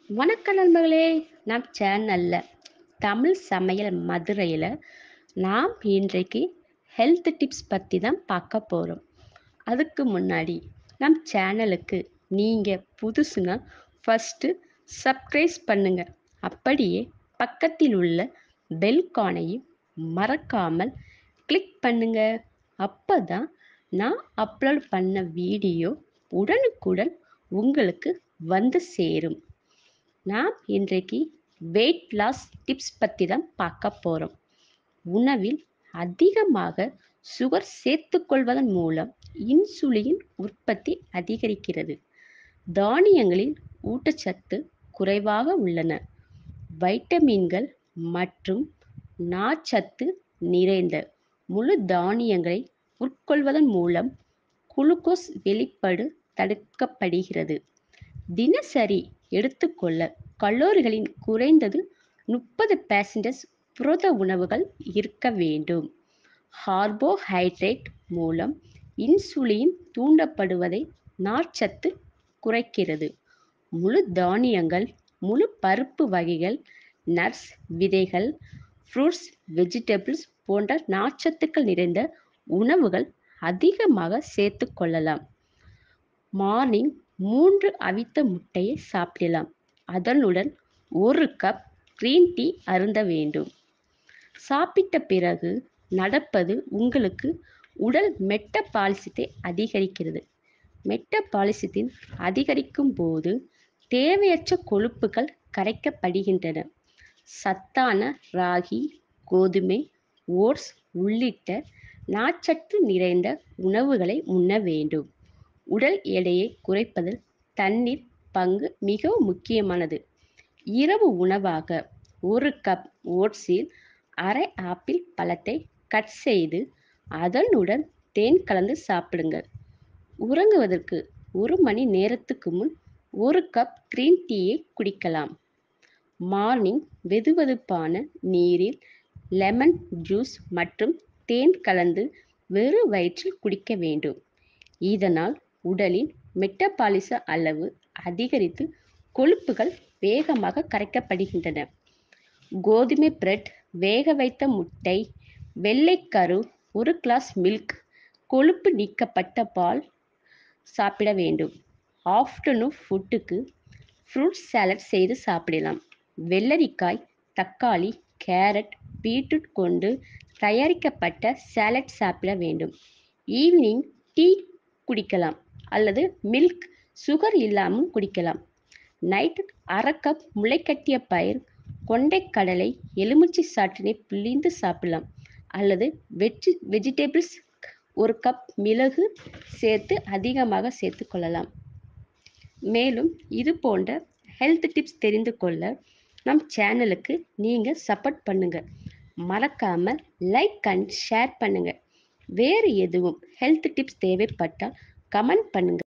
வணக்கம் நண்பர்களே நம் சேனல்ல தமிழ் சமையல் மதுரையில் நாம் இன்றைக்கு ஹெல்த் டிப்ஸ் பற்றி தான் பார்க்க போகிறோம் அதுக்கு முன்னாடி நம் சேனலுக்கு நீங்கள் புதுசுனா ஃபஸ்ட்டு சப்ஸ்கிரைப் பண்ணுங்க அப்படியே பக்கத்தில் உள்ள பெல் கானையும் மறக்காமல் கிளிக் பண்ணுங்க அப்போ தான் நான் அப்லோட் பண்ண வீடியோ உடனுக்குடன் உங்களுக்கு வந்து சேரும் நாம் இன்றைக்கு வெயிட் லாஸ் டிப்ஸ் பற்றி தான் பார்க்க போகிறோம் உணவில் அதிகமாக சுகர் சேர்த்துக்கொள்வதன் மூலம் இன்சுலின் உற்பத்தி அதிகரிக்கிறது தானியங்களில் ஊட்டச்சத்து குறைவாக உள்ளன வைட்டமின்கள் மற்றும் நார்ச்சத்து நிறைந்த முழு தானியங்களை உட்கொள்வதன் மூலம் குளுக்கோஸ் வெளிப்பாடு தடுக்கப்படுகிறது தினசரி எடுத்துக்கொள்ள கலோரிகளின் குறைந்தது முப்பது பேசஞ்சர்ஸ் புரத உணவுகள் இருக்க வேண்டும் கார்போஹைட்ரேட் மூலம் இன்சுலின் தூண்டப்படுவதை நார்ச்சத்து குறைக்கிறது முழு தானியங்கள் முழு பருப்பு வகைகள் நட்ஸ் விதைகள் ஃப்ரூட்ஸ் வெஜிடபிள்ஸ் போன்ற நார்ச்சத்துக்கள் நிறைந்த உணவுகள் அதிகமாக சேர்த்து கொள்ளலாம் மார்னிங் மூன்று அவித்த முட்டையை சாப்பிடலாம் அதனுடன் ஒரு கப் க்ரீன் டீ அருந்த வேண்டும் சாப்பிட்ட பிறகு நடப்பது உங்களுக்கு உடல் மெட்டபாலிசத்தை அதிகரிக்கிறது மெட்டபாலிசத்தின் அதிகரிக்கும் போது தேவையற்ற கொழுப்புகள் கரைக்கப்படுகின்றன சத்தான ராகி கோதுமை ஓட்ஸ் உள்ளிட்ட நார்ச்சத்து நிறைந்த உணவுகளை உண்ண வேண்டும் உடல் எடையை குறைப்பதில் தண்ணீர் பங்கு மிகவும் முக்கியமானது இரவு உணவாக ஒரு கப் ஓட்ஸில் அரை ஆப்பிள் பழத்தை கட் செய்து அதனுடன் தேன் கலந்து சாப்பிடுங்கள் உறங்குவதற்கு ஒரு மணி நேரத்துக்கு முன் ஒரு கப் கிரீன் டீயை குடிக்கலாம் மார்னிங் வெதுவெதுப்பான நீரில் லெமன் ஜூஸ் மற்றும் தேன் கலந்து வெறும் வயிற்றில் குடிக்க வேண்டும் இதனால் உடலின் மெட்டபாலிச அளவு அதிகரித்து கொழுப்புகள் வேகமாக கரைக்கப்படுகின்றன கோதுமை பிரெட் வேக வைத்த முட்டை வெள்ளைக்கரு ஒரு கிளாஸ் மில்க் கொழுப்பு நீக்கப்பட்ட பால் சாப்பிட வேண்டும் ஆஃப்டர்நூன் ஃபுட்டுக்கு ஃப்ரூட் சாலட் செய்து சாப்பிடலாம் வெள்ளரிக்காய் தக்காளி கேரட் பீட்ரூட் கொண்டு தயாரிக்கப்பட்ட சாலட் சாப்பிட வேண்டும் ஈவினிங் டீ குடிக்கலாம் அல்லது மில்க் சுகர் இல்லாமல் குடிக்கலாம் நைட் அரை கப் முளைக்கட்டிய பயிர் கொண்டைக்கடலை எலுமிச்சை சாற்றினை பிழிந்து சாப்பிடலாம் அல்லது வெஜி வெஜிடபிள்ஸ் ஒரு கப் மிளகு சேர்த்து அதிகமாக சேர்த்து கொள்ளலாம் மேலும் இது போன்ற ஹெல்த் டிப்ஸ் தெரிந்து கொள்ள நம் சேனலுக்கு நீங்கள் சப்போர்ட் பண்ணுங்கள் மறக்காமல் லைக் அண்ட் ஷேர் பண்ணுங்கள் வேறு எதுவும் ஹெல்த் டிப்ஸ் தேவைப்பட்டால் கமெண்ட் பண்ணுங்கள்